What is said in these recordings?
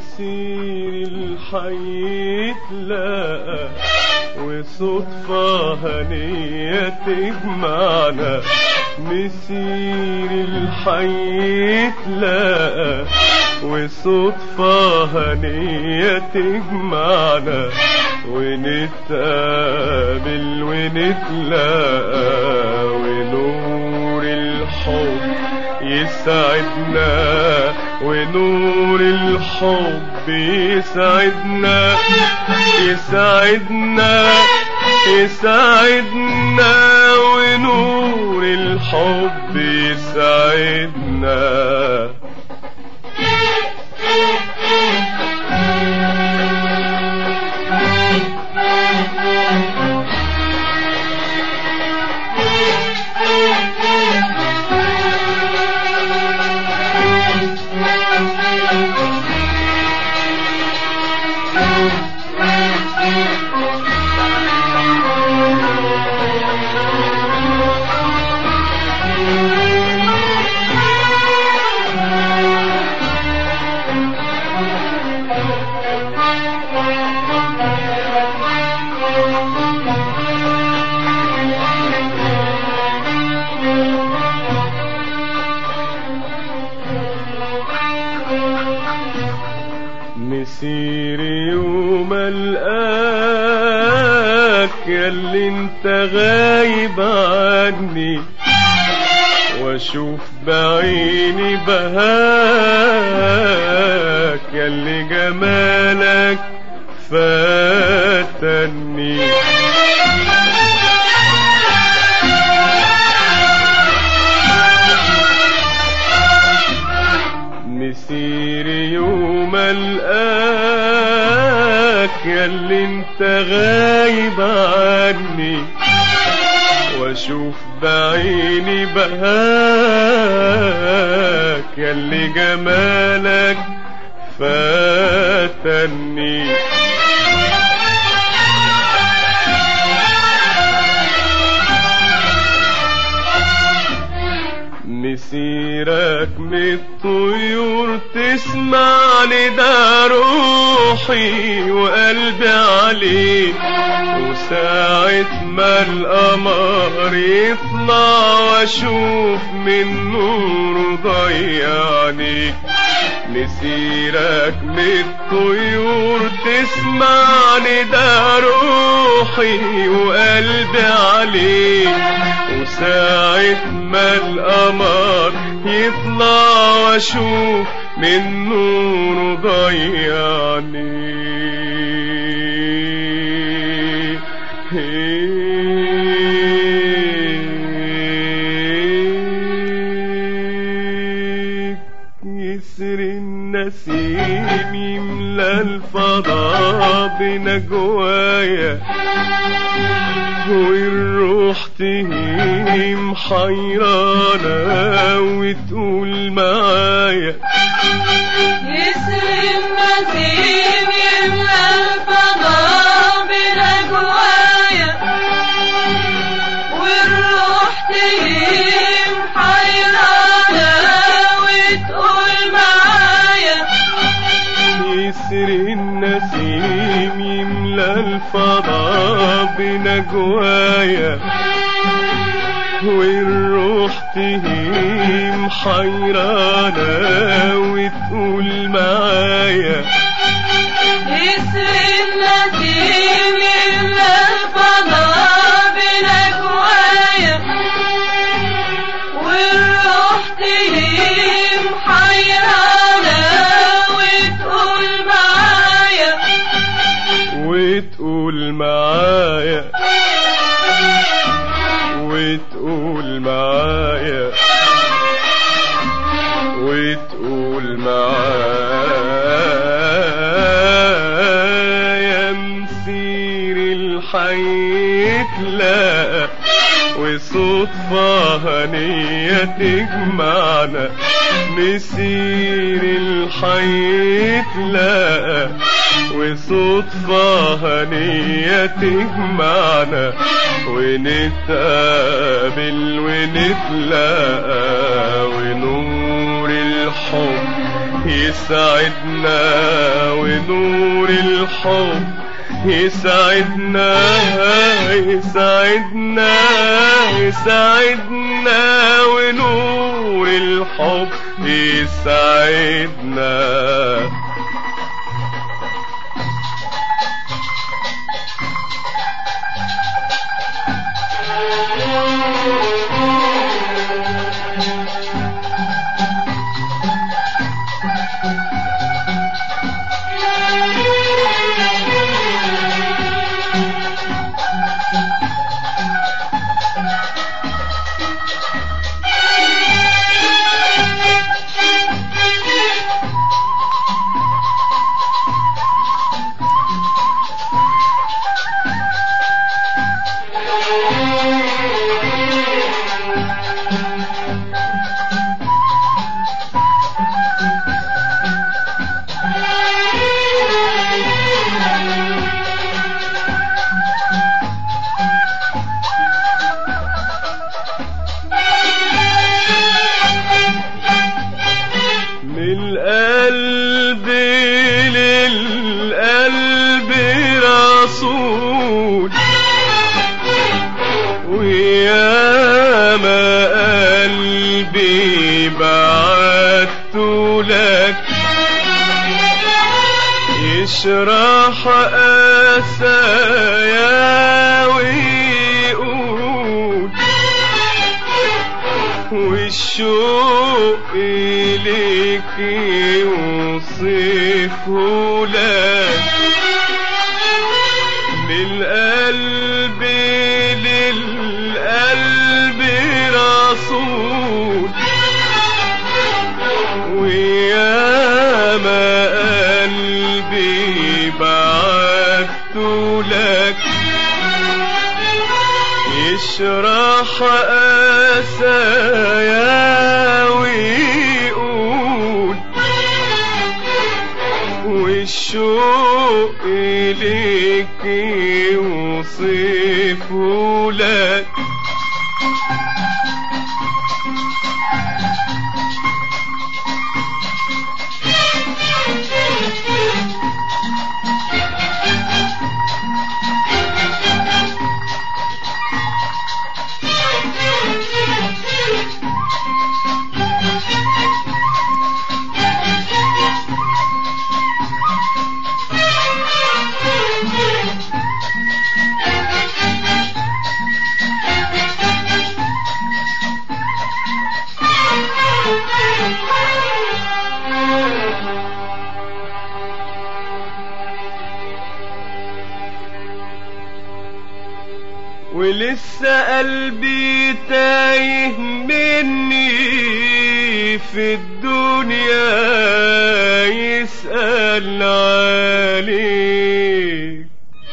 مسير الحي تلاقى وصدفة هنية تجمعنا مسير الحي تلاقى وصدفة هنية تجمعنا ونتقابل ونتلاقى ونور الحب يسعدنا ونور الحب يسعدنا يسعدنا يسعدنا ونور الحب يسعدنا مسير يوم الآك ياللي انت غايب عني واشوف بعيني بهاك ياللي جمالك فاتني مسير يوم الآك ياللي انت غايب عني واشوف بعيني بهاك ياللي جمالك فاتني مسيرك من الطيور تسمع لدى روحي وقلبي عليك وساعة ما القمر يطلع واشوف من نوره ضيعني مسيرك من الطيور تسمع لدى روحي وقلبي عليك وساعة ما القمر يطلع واشوف من نوره ضيعني يسر النسيم يملى الفضاء بنجوايا والروح تهيم حيرانة وتقول معايا يسر النسيم يملى الفضاء بنجوايا والروح تهيم حيرانة وتقول معايا يسر النسيم يملى الفضاء بنجوايا والروح تهيم حيرانة وتقول معايا يسر النسيم يملى الفضاء بنجوايا والروح تهيم حيرانة وتقول معايا وتقول معايا وتقول معايا وتقول معايا مسير الحي تلاقى وصدفة هنية تجمعنا مسير الحي تلاقى وصدفة هنية تجمعنا ونتقابل ونتلاقى ونور الحب يسعدنا ونور الحب يسعدنا يسعدنا يسعدنا ونور الحب يسعدنا من القلب للقلب رسول ويا ما قلبي بعت لك يشرح أسايا ويقول والشوق إليك يوصفه لك من القلب للقلب رسول ويا ما قلبي بعت لك يشرح أسايا ويقول والشوق إليك يوصفه لك ولسه قلبي تايه مني في الدنيا يسأل عليك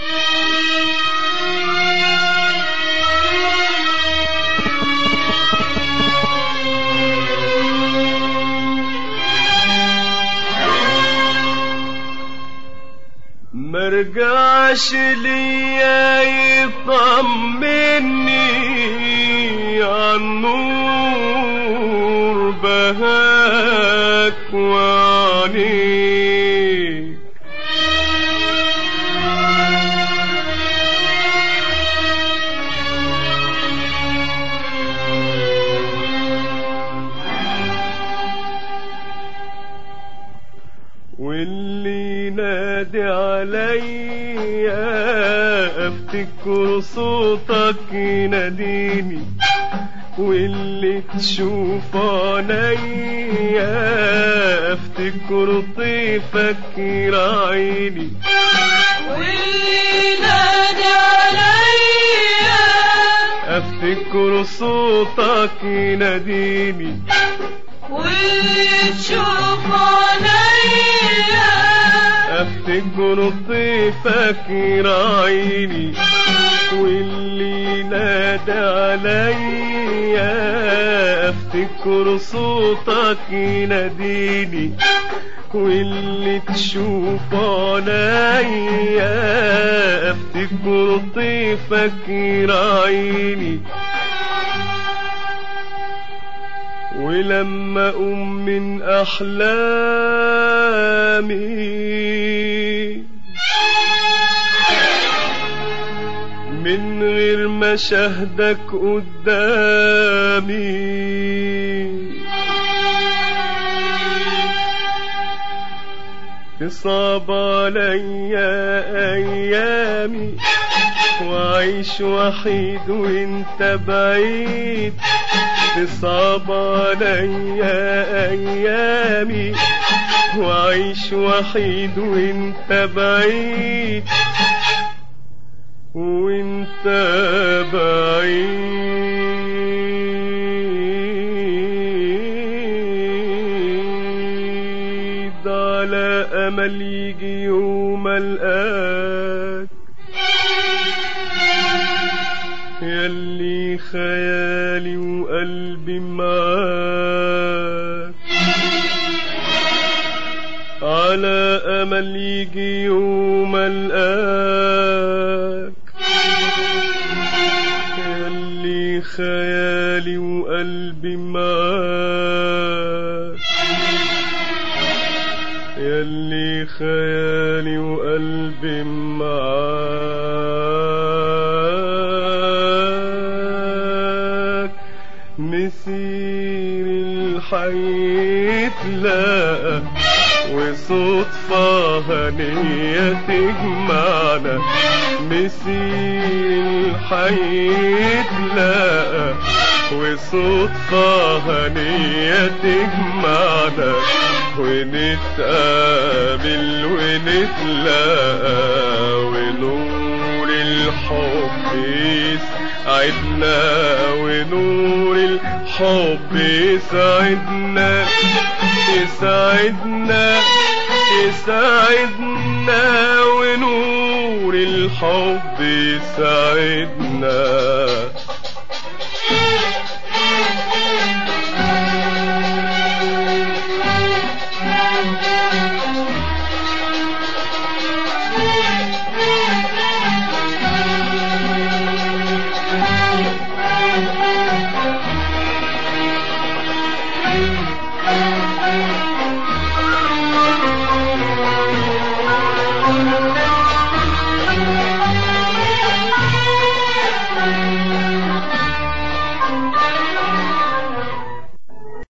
مرجعش ليا يطمني عن نور بهاك وعليك واللي نادي عليا افتكر صوتك يناديني واللي تشوف عينيا افتكر طيفك يراعيني واللي نادي عليا افتكر صوتك يناديني واللي تشوف عليا افتكر طيفك يراعيني واللي نادى عليا افتكر صوتك يناديني واللي تشوف عليا افتكر طيفك يراعيني ولما أقوم من أحلامي مين من غير ما شهدك قدامي تصعب عليا ايامي وعيش وحيد وانت بعيد تصعب عليا ايامي وعيش وحيد وانت بعيد وانت بعيد على امل يجي يوم الآك يلي خيالي وقلبي معاك على امل يجي يوم الآك يلي خيالي وقلبي معاك يلي خيالي وقلبي معاك مسير الحي تلاقى وصدفة هنية تجمعنا مسير الحي تلاقى وصدفة هنية تجمعنا ونتقابل ونتلاقى ونور الحب يسعدنا ونور الحب يسعدنا يسعدنا يسعدنا ونور الحب يسعدنا